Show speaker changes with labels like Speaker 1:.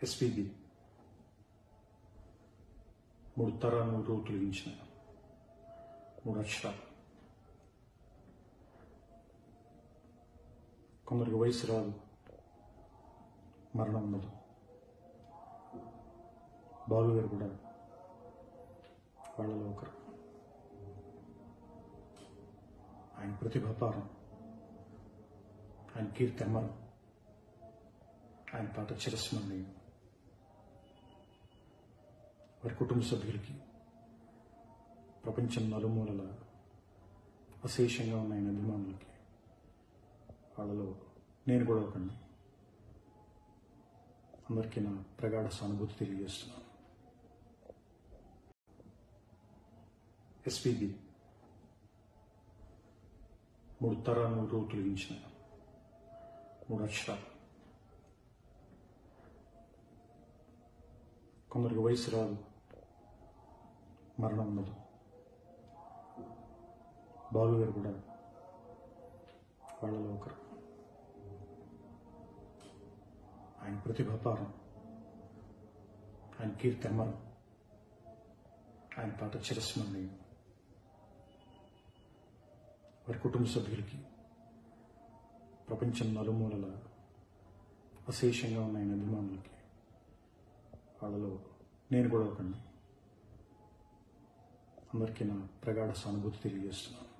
Speaker 1: SPB మూడు తరాలను రూపు తొలగించిన మూడు అక్షరాలు కొందరికి వయసు రాదు మరణం ఉండదు బాలు గారు కూడా వాళ్ళలో ఒకరు ఆయన ప్రతిభ అపారం ఆయన కీర్తి అమరం ఆయన పాట చిరస్మరణీయం వారి కుటుంబ సభ్యులకి ప్రపంచం నలుమూలల అశేషంగా ఉన్న ఆయన అభిమానులకి వాళ్ళలో నేను కూడా ఒకండి అందరికీ నా ప్రగాఢ సానుభూతి తెలియజేస్తున్నాను ఎస్పీబి మూడు తరాలను రూపు తొలగించిన మూడు అక్షరాలు కొందరికి వయసు రాదు మరణం ఉండదు బాలు గారు కూడా వాళ్ళలో ఒకరు ఆయన ప్రతిభ అపారం ఆయన కీర్తి అమరం ఆయన పాట చిరస్మరణీయం వారి కుటుంబ సభ్యులకి ప్రపంచం నలుమూలల అశేషంగా ఉన్న ఆయన అభిమానులకి వాళ్ళలో నేను కూడా ఒకండి అందరికీ నా ప్రగాఢ సానుభూతి తెలియజేస్తున్నాను